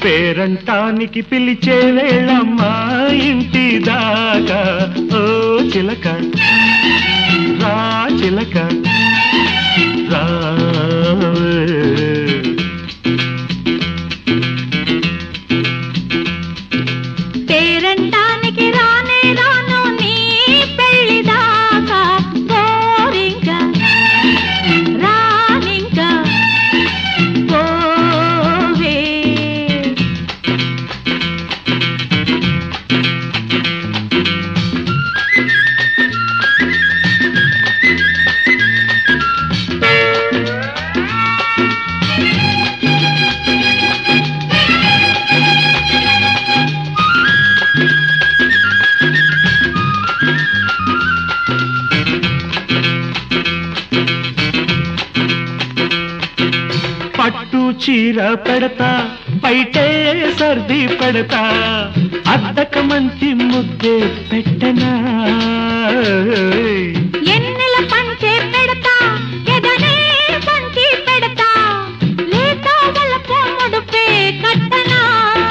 పేరంటానికి పిలిచే వేళమ్మా ఇంటి దాకా ఓ చిలక రా చిలక రా పేరంటానికి రానే రాను నీ పెళ్లి దాకా గోరింక రానింక పోవే పట్టు చీర పెడతా బయటే సర్ది పెడతా అద్దక మంచి ముద్దే పెట్టనా ఎన్నెల పంచే పెడతా ఎదనే పంచి పెడతా లేత వలపు ముడుపే కట్టనా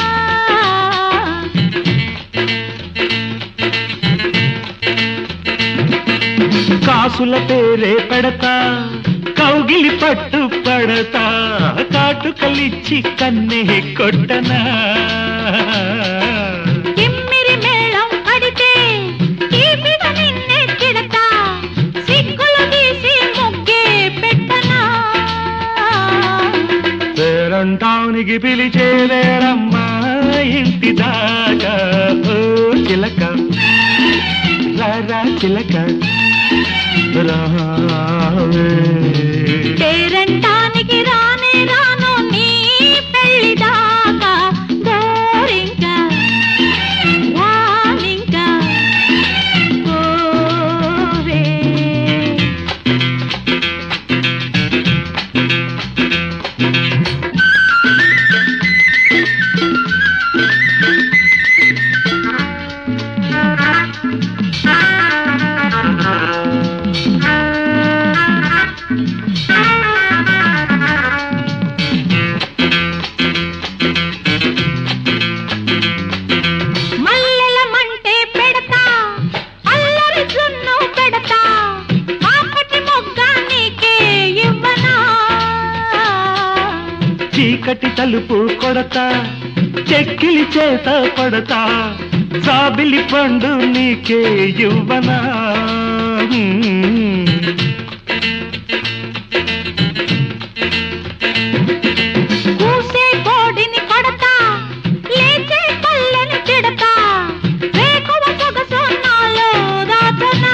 కాసుల పేరే పెడతా కౌగిలి పట్టు పడతా కాటుకలిచ్చి కన్నే కొట్టనా కిమ్మిరి మేళం అడితే తీపిగా నిన్నే తిడతా సిగ్గులు తీసి ముగ్గే పెట్టనా పేరంటానికి పిలిచే వేళమ్మా ఇంటి దాకా ఓ చిలక రారా చిలక రావే పేరంటానికి రానే రాను నీ పెళ్లి దాకా గోరింక రానింక పోవే మల్లెల మంటే పెడతా అల్లరి జున్ను పెడతా ఆపటి మొగ్గ నీకే ఇవ్వనా చీకటి తలుపు కొడతా చెక్కిలి చేత పడతా సాబిలి పండు నీకే యువనా కూసే కోడిని కొడతా లేచే పల్లెని తిడతా వేకువ సొగసు నాలో దాచనా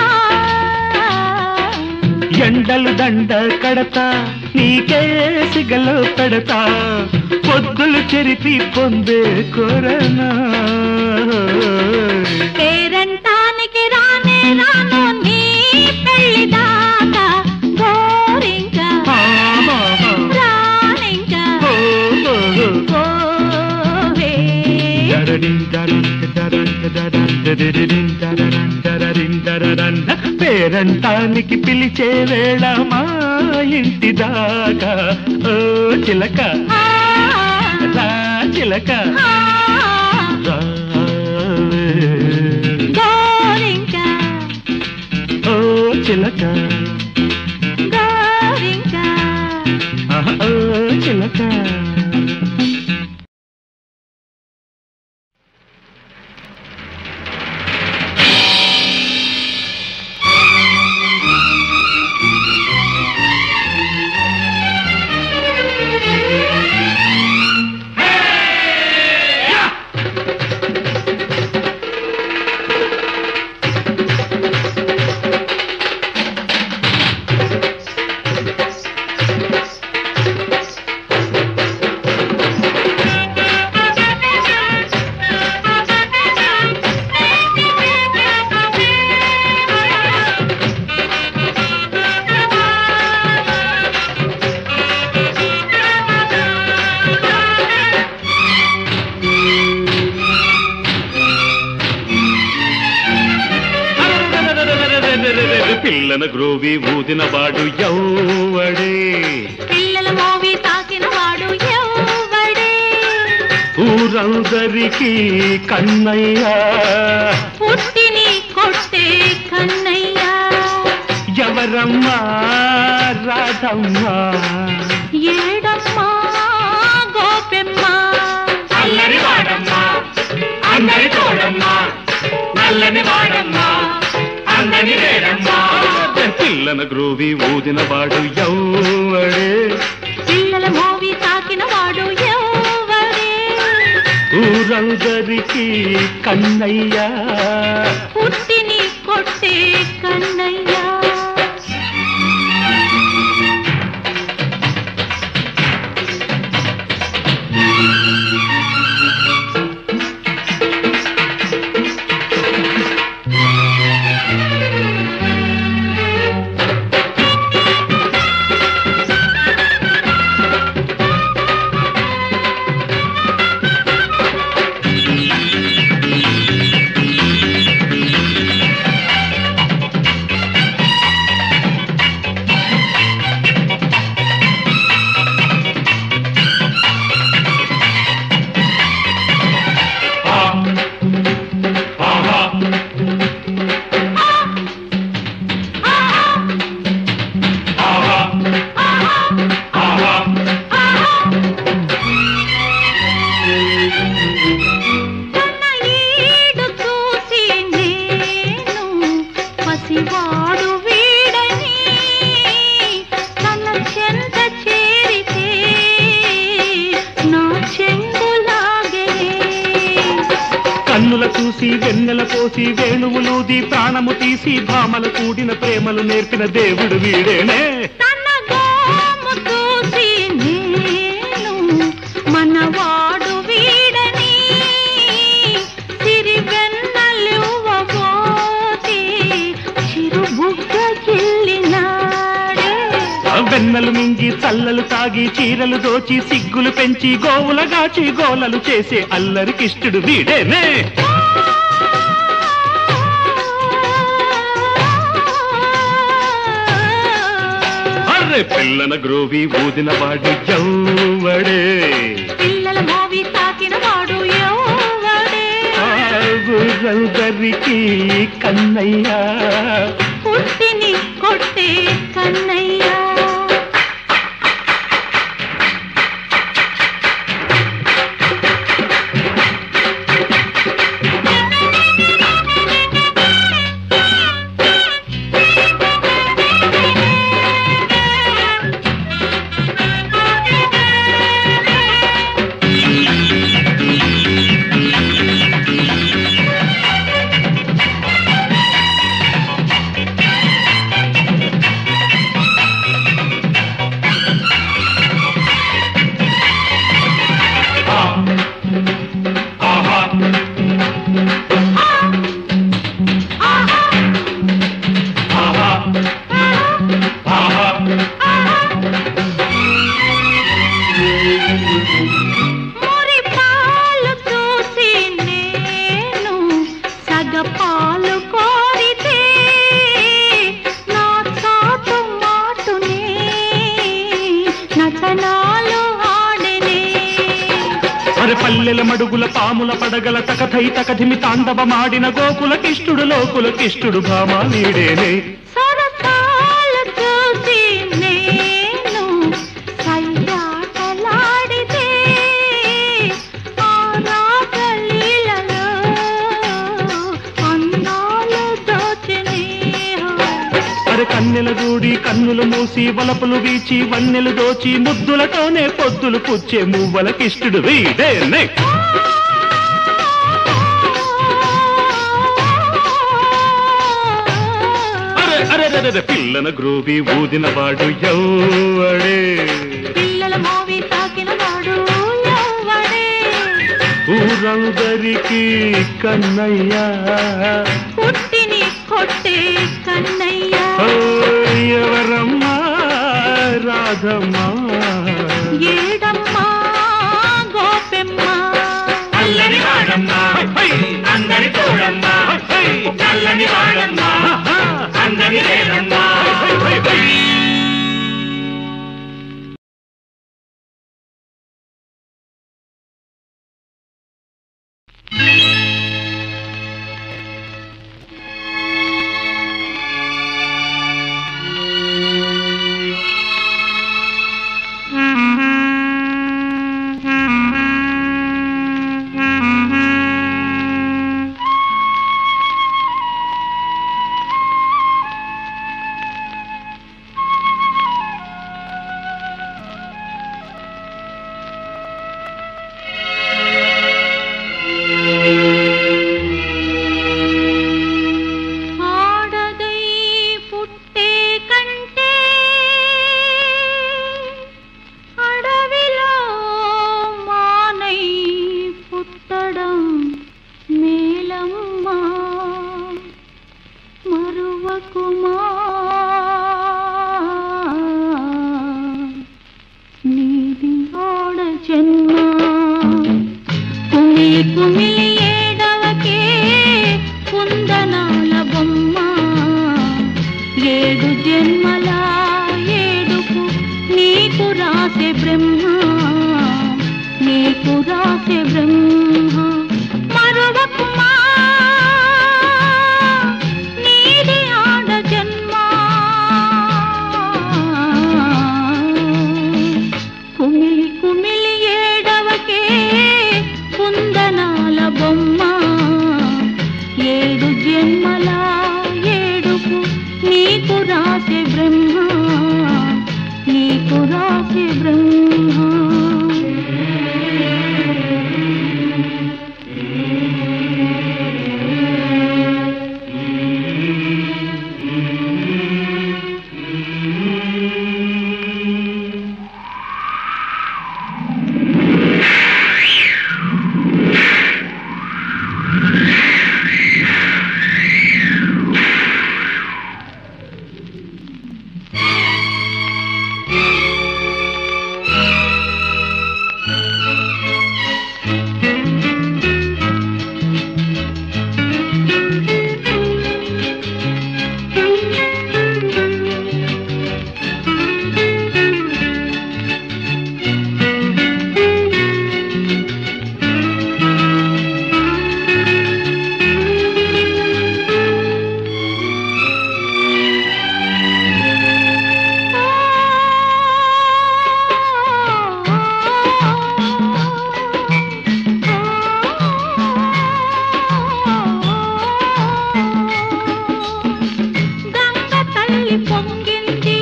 ఎండలు దండ కడతా నీకే సిగలో పెడతా పొద్దులు చెరిపి పొందే కొరనా పేరంటానికి రానే రాను నీ పెళ్లి దాకా గోరింక రానింక పోవే పేరంటానికి పిలిచే వేళ మా ఇంటి దాకా ఓ చిలక ఆ, రా చిలక ఆ, రావే. గోరింక ఓ చిలక గోరింక ఆహా, ఓ చిలక పిల్లన గ్రోవి ఊదిన వాడు ఎవ్వడే పిల్లల మోవి తాకిన వాడు ఎవడే ఊరందరికీ కన్నయ్యా పుట్టిని కొట్టే కన్నయ్యా ఎవరమ్మా రాధమ్మా ఏడమ్మా గోపెమ్మ అల్లరి వాడమ్మా అందరి తోడమ్మా నల్లని వాడమ్మా అందని వేడమ్మా పిల్లన గ్రోవి ఊదిన వాడు ఎవ్వడే పిల్లల మోవి తాకిన వాడు ఎవరే ఊరందరికీ కన్నయ్యా పుట్టిని కొట్టే కన్నయ్యా తన ఈడు చూసి నేను పసివాడు వీడని తన చెంత చేరితే నా చెంగులాగే కన్నుల చూసి వెన్నెల పోసి వేణువులూది ప్రాణము తీసి భామలు కూడిన ప్రేమలు నేర్పిన దేవుడు వీడేనే తన గోము చూసి నేను మనవాడు వీడని సిరి వెన్నలివ్వబోతే చిరు బుగ్గ జిల్లినాడే వెన్నెలు మింగి చల్లలు తాగి చీరలు దోచి సిగ్గులు పెంచి గోవుల గాచి గోలలు చేసే అల్లరికిష్టుడు వీడేనే అర్రె పిల్లన గ్రోవి ఊదిన వాడు ఎవ్వడే పిల్లల మోవి తాకిన వాడు ఎవడే ఊరందరికీ కన్నయ్యా పుట్టిని కొట్టే కన్నయ్యా మురి పాలు చూసి నేను సగపాలు కోరితే నా చాటు మాటునే నటనాలు ఆడనే అరె పల్లెల మడుగుల పాముల పడగల తకథై తకధిమి తాండవమాడిన గోకుల కిష్టుడు లోకుల కిష్టుడు భామా వీడేనే సరసాలు చూసి నేను సయ్యాటలాడితే ఆ రాగలీలలో అందాలు దోచినే అరె కన్నెల దూడి కన్నులు మూసి వలపులు వీచి వన్నెలు దోచి ముద్దులతోనే పొద్దులు పుచ్చే మువ్వల కిష్టుడు వీడేనే అరె అరె అరె, అరె పిల్లన గ్రోవి ఊదిన వాడు ఎవ్వడే పిల్లల మోవి తాకిన వాడు ఎవడే ఊరందరికీ కన్నయ్యా పుట్టిని కొట్టే కన్నయ్య ఓ, ఎవరమ్మా రాధమ్మా ఏడమ్మా గోపెమ్మ అల్లని వాడమ్మా అందరి తోడమ్మా నల్లని వాడమ్మా అందరి లేదమ్మా కుమిలి కుమిలి ఏడవకే కుందనాల బొమ్మ ఏడు జన్మల ఏడుపు నీకు రాసే బ్రహ్మ నీకు రాసే బ్రహ్మ మరువకుమా నీది ఆడ జన్మ కుమిలి కుమిలి ఏడవకే కుందనాల బొమ్మ ఏడు జన్మల ఏడుపు నీకు రాసే బ్రహ్మ నీకు రాసే బ్రహ్మ గంగ తల్లి పొంగింది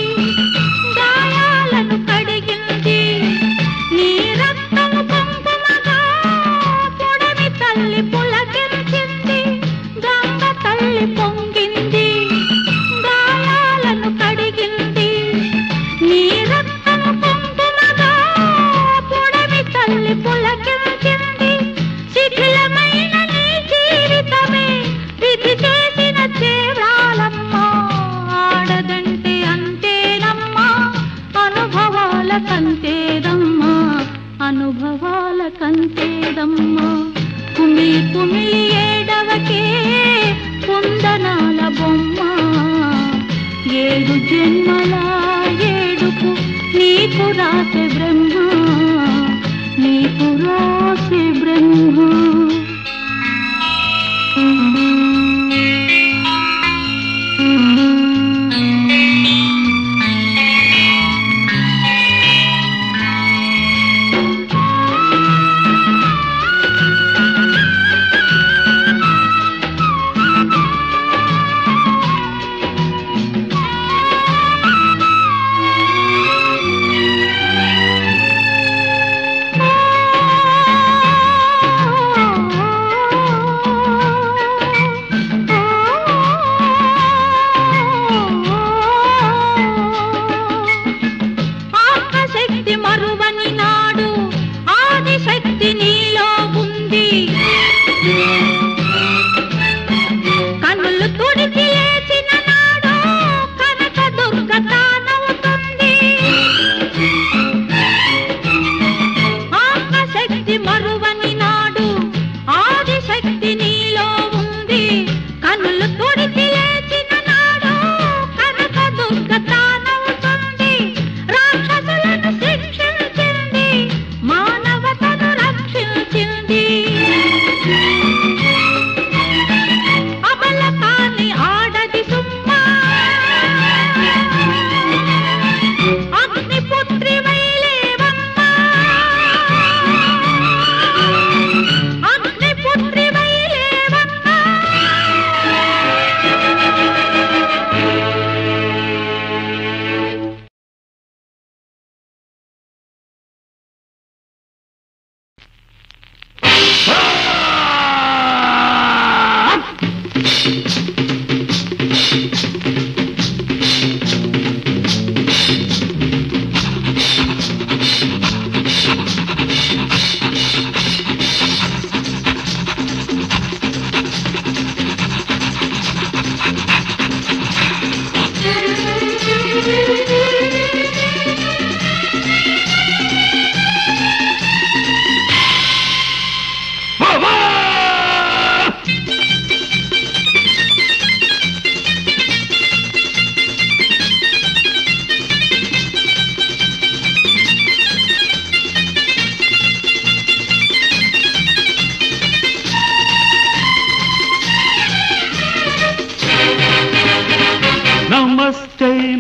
గాయాలను కడిగింది నీ రక్తము కుంకుమగా పొడమి తల్లి పులకించింది గంగ తల్లి పొంగింది గాయాలను కడిగింది నీ రక్తము కుంకుమగా పొడమి తల్లి పులకించింది శిథిలమైన నీ జీవితమే విధి చేసిన చేరాలమ్మా ఆడదంటే అంతేనమ్మా అనుభవాల కంతేదమ్మా అనుభవాల కంతేదమ్మా కుమిలి కుమిలి ఏడవకే కుందనాల బొమ్మ ఏడు జన్మల ఏడుపు నీకు రాసే బ్రహ్మ నీకు రాసే బ్రహ్మ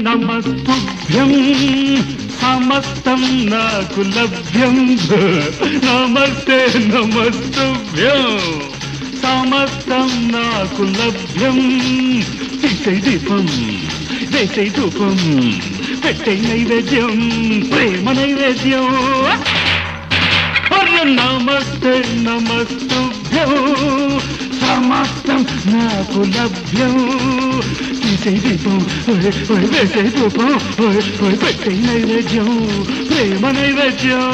నమస్తుభ్యం సమస్తం నాకు లభ్యం నమస్తే నమస్తుభ్యం సమస్తం నాకు లభ్యం తీసే దీపం వేసే ధూపం పెట్టే నైవేద్యం ప్రేమ నైవేద్యం అరే నమస్తే నమస్తుభ్యం సమస్తం నాకు లభ్యం తీసే దీపం ఓయ్, ఓయ్, వేసే ధూపం ఓయ్, ఓయ్, పెట్టే నైవేద్యం ప్రేమ నైవేద్యం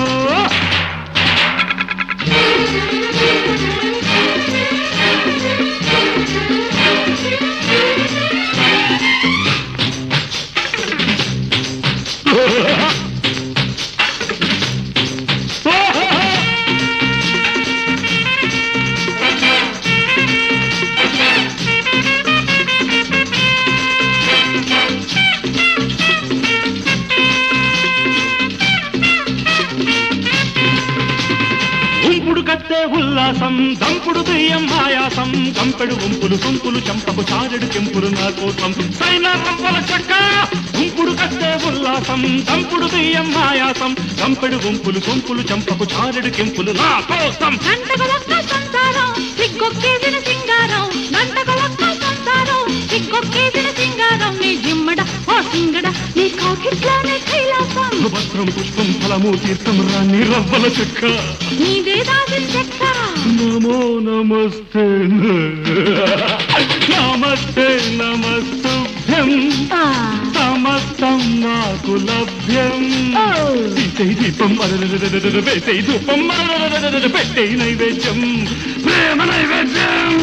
ఉంపుడు కట్టే ఉల్లాసం దంపుడు బియ్యం ఆయాసం కంపెడు ఉంపులు సొంపులు చంపకు చారెడు చెంపులు నా కోసం సైన రంపల చెక్క ఉంపుడు కట్టే ఉల్లాసం దంపుడు బియ్యం ఆయాసం కంపెడు ఉంపులు సొంపులు చంపకు చారెడు కెంపులు నా కోసం గంటకు ఒక్క సంసారం సిగ్గొక్కేసిన సింగారం గంటకు ఒక్క సంసారం సిగ్గొక్కేసిన సింగారం నీ జిమ్మడ ఓ సింగడ నీ కౌకిట్లోనే కైలాసం వస్త్రం పుష్పం ఫలము తీర్థం రాని రవ్వల చెక్క నీదే దాసిన చెక్క నమో నమస్తే నమస్తే నమస్తుభ్యం ఆ, సమస్తం నాకు లభ్యం ఓ. తీసే దీపం అరరరరరర, వేసే ధూపం అరరరరరర, పెట్టే నైవేద్యం ప్రేమ నైవేద్యం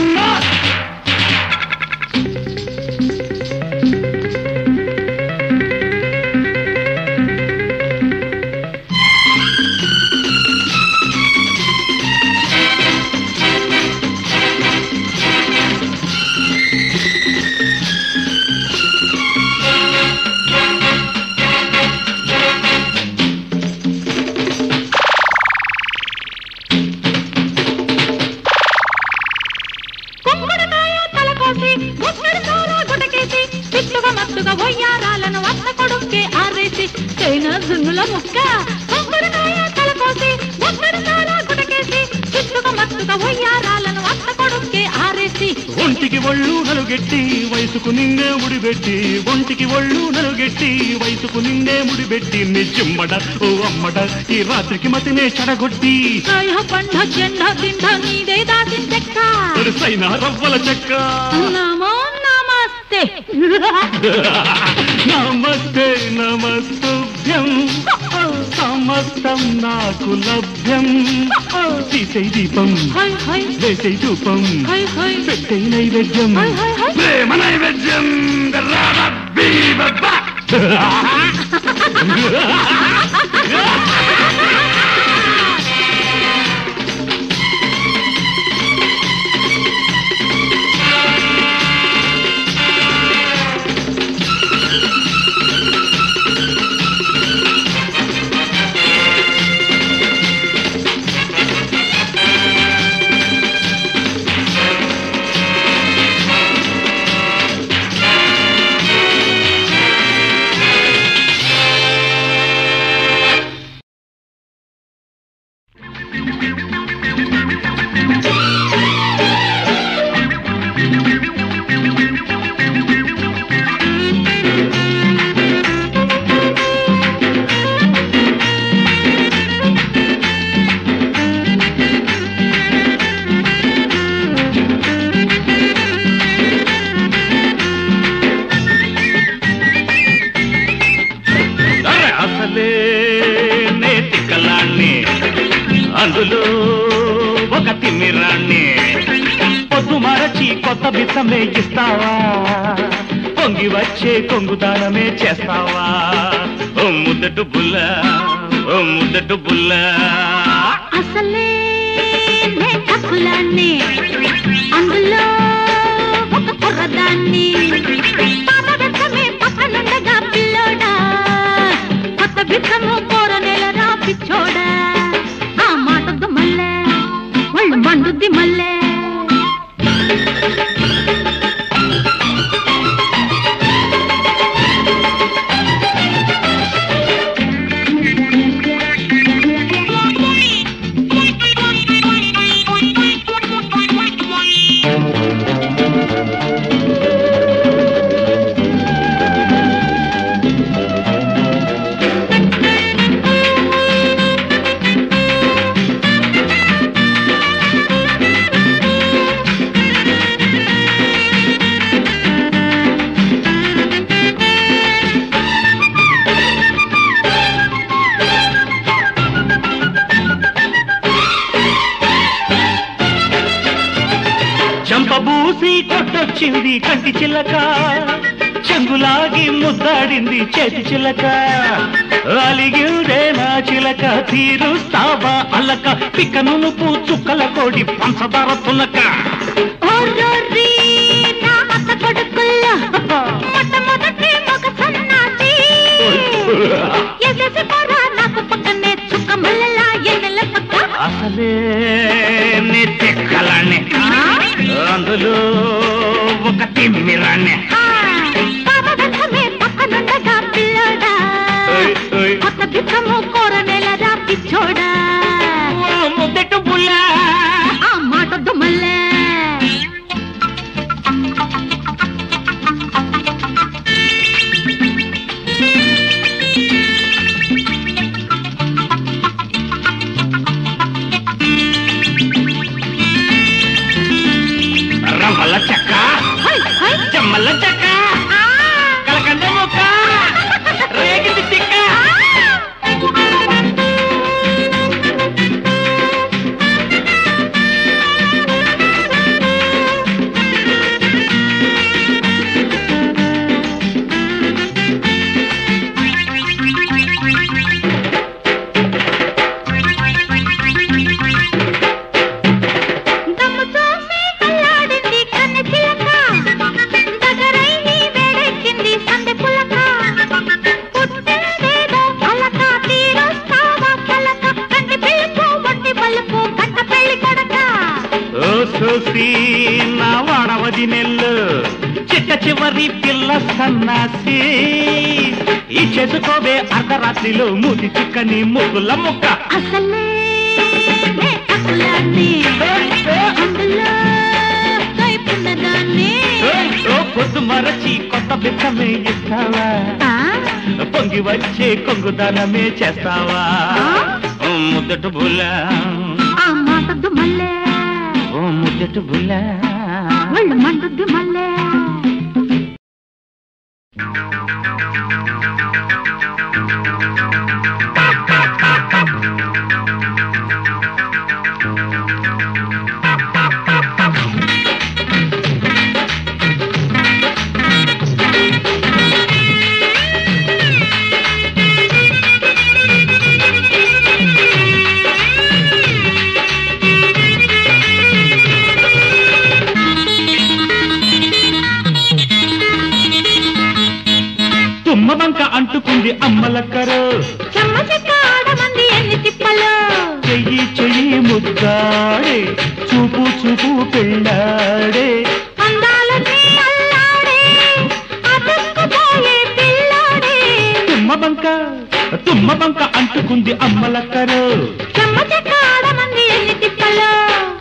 కుంకుడుకాయ తల కోసి గుక్కడి తోల గుటకేసి పిట్టుగా మత్తుగా వయ్యారాలను వత్త కొడుక్కే ఆరేసి చైనా జున్నుల ముక్క కుంకుడుకాయ తల కోసి గుక్కడి తోల గుటకేసి పిట్టుగా మత్తుగా వయ్యారాలను వత్త కొడుక్కే ఆరేసి ఒంటికి ఒళ్ళు నలుగెట్టి వయసుకు నిన్నే ముడిపెట్టి ఒంటికి ఒళ్ళు నలుగెట్టి వయసుకు నిన్నే ముడిపెట్టి నిజమ్మడ ఓ అమ్మడ ఈ రాత్రికి మతినే చెడగొట్టి కాయ పండ జెండ దిండ నీదే దాసిన చెక్క వరుసైన రవ్వల చెక్క నమో నమస్తే నమస్తే నమస్తుభ్యం సమస్తం నాకు లభ్యం తీసే దీపం హై హై వేసే ధూపం హై హై పెట్టే నైవేద్యం హై హై హై ప్రేమ నైవేద్యం గర్రాబబ్బీబబ్బా. అరే అసలే నేతి కలాన్ని అందులో ఒక తిమ్మిరాన్ని పొద్దు మరచి కొత్త బిత్తమే ఇస్తావా పొంగి వచ్చే కొంగు దానమే చేస్తావా ఓ ముద్దటు బుల్ల ఓ ముద్దటు బుల్ల అసలే నే కక్కులాన్ని అందులో ఒక కుర్రదాన్ని పాత బిచ్చమే పక్కనుండగా పిల్లోడా కొత్త బిచ్చము పోర నెల రా పిచ్చోడా ఆ మాటద్దు మల్లె ఒళ్ళు మండుద్ది మల్లె చూసి కొట్టొచ్చింది కంటి చిల్లక చెంగులాగి ముద్దాడింది చేతి చిలక అలిగిందే నా చిలక తీరుస్తావా అల్లక పిక్కను నువ్వు చుక్కల కోడి పంచదార తులక ఓరోరి నా అత్త కొడుకుల్లో మొట్టమొదటి మగ సన్నాసి ఎసెసి పోరా నాకు పక్కనే చుక్క మల్లెలా ఎన్నెల పక్క అసలే నీ తిక్కలాన్ని అందులో ఒక తిమ్మిరాన్ని ఆ, పాపదండమే పక్కనుండగా పిల్లోడా ఓయ్, ఓయ్. కొత్త బిక్కము కూర నెలరా పిచ్చోడా ఓ ముద్దెట్టు బుల్లా ఆ మాటొద్దు మల్లె రవ్వల చెక్క హై, హై. చెమ్మల చెక్క ఆ, కలకండ ముక్క రేగింది తిక్క దమ్ము చూసి కల్లాడింది కన్నె చిలక దగ్గరై నీ వేడెక్కింది సందె పులక పుట్టినదేదో పలక తీరొస్తావా పలక కంటి పిలుపు ఒంటి పలుపు కంట పెళ్లి కొడక ఓ సోసి నా వాడవది నెల్లు చిట్ట చివరి పిల్ల సన్నాసి ఈ చేసుకోవే అర్ధరాత్రిలో మూతి చిక్కని ముగ్గుల ముక్క అసలే నే అసలాన్ని అందులో కైపున్నదాన్ని ఓయ్, ఓ పొద్దు మరచి కొత్త బిక్కమే ఇస్తావా ఆ, పొంగి వచ్చే కొంగుదనమే చేస్తావా ఓ ముద్దటు బుల్ల ఆ మాటొద్దు మల్లె ఓ ముద్దటు బుల్ల ఒళ్ళు మండుద్ది మల్లె తుమ్మ బంక అంటుకుంది అమ్మలక్కరు చెమ్మ చెక్క ఆడమంది ఎన్ని తిప్పలు చెయ్యి చెయ్యి ముద్దాడే చూపు చూపు పెళ్ళాడే అందాలన్నీ అల్లాడే అతుక్కుపోయే పిల్లాడే తుమ్మ బంక తుమ్మ బంక అంటుకుంది అమ్మలక్కరు చెమ్మ చెక్క ఆడమంది ఎన్ని తిప్పలు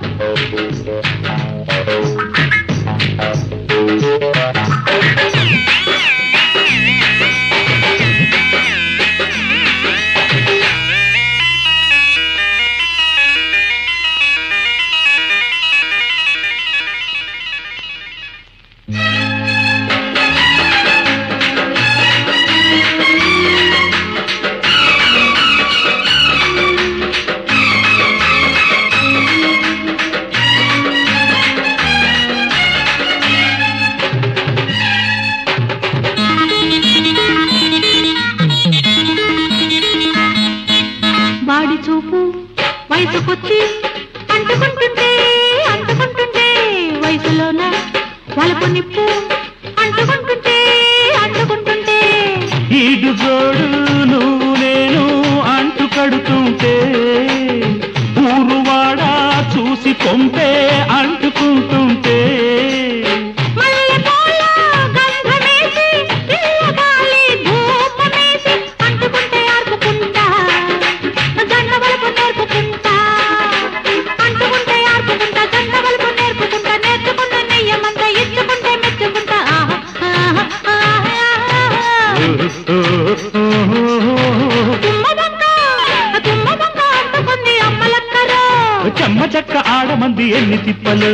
వాడి చూపు వయసుకొచ్చి అంటుకుంటుంటే అంటుకుంటుంటే వయసులోన వలపు నిప్పు అంటుకుంటుంటే అంటుకుంటుంటే ఈడు జోడు నువ్వు నేను అంటు కడుతుంటే ఊరువాడ చూసి కొంపే అంటుకుంటుంటే మల్లెపూల గంధమేసి పిల్లగాలి ధూపమేసి అంటుకుంటే ఆర్పుకుంటా గంధవలపు నేర్పుకుంటా అంటుకుంటే ఆర్పుకుంటా గంధవలపు నేర్పుకుంటా నేర్చుకున్న నెయ్యమంతా ఇచ్చుకుంటే మెచ్చుకుంటా ఆహా, ఆహా, ఆహా, ఆహా. తుమ్మబంక తుమ్మబంక అంటుకుంది అమ్మలక్కరా చెమ్మ చెక్క ఆడమంది ఎన్ని తిప్పలు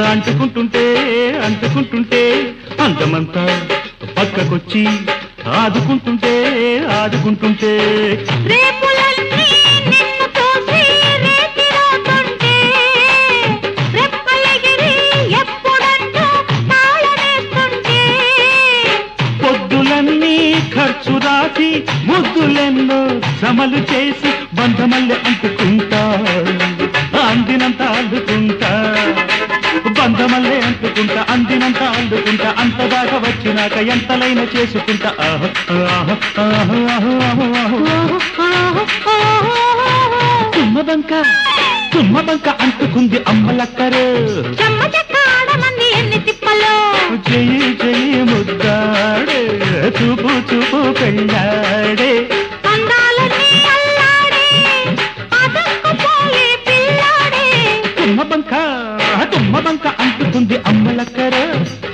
అంటుకుంటుంటే అంటుకుంటుంటే అందమంతా పక్కకొచ్చి ఆదుకుంటుంటే ఆదుకుంటుంటే రేపులన్నీ నిన్ను చూసి రేతిరోతుంటే రెప్పలెగిరి ఎప్పుడంటూ తాళమేస్తుంటే పొద్దులన్నీ ఖర్చు రాసి ముద్దులెన్నో సమలు చేసి బంధమల్లె అంటుకుంటా అందినంత అల్లుకుంటా బంధమల్లె అంటుకుంటా అందినంత అల్లుకుంటా అంత దాకా వచ్చినాక ఎంతలైనా చేసుకుంటా ఆహ ఆహ ఆహ ఆహ ఆహ ఆహ. తుమ్మబంక తుమ్మబంక అంటుకుంది అమ్మలక్కరు చెమ్మ చెక్క ఆడమంది ఎన్ని తిప్పలో జయి జయి ముద్దాడే చూపు చూపు పెళ్ళాడే అందాలన్నీ అల్లాడే అదక్కుపోయే పిల్లాడే తుమ్మబంక తుమ్మబంక అంటుకుంది అమ్మలక్కర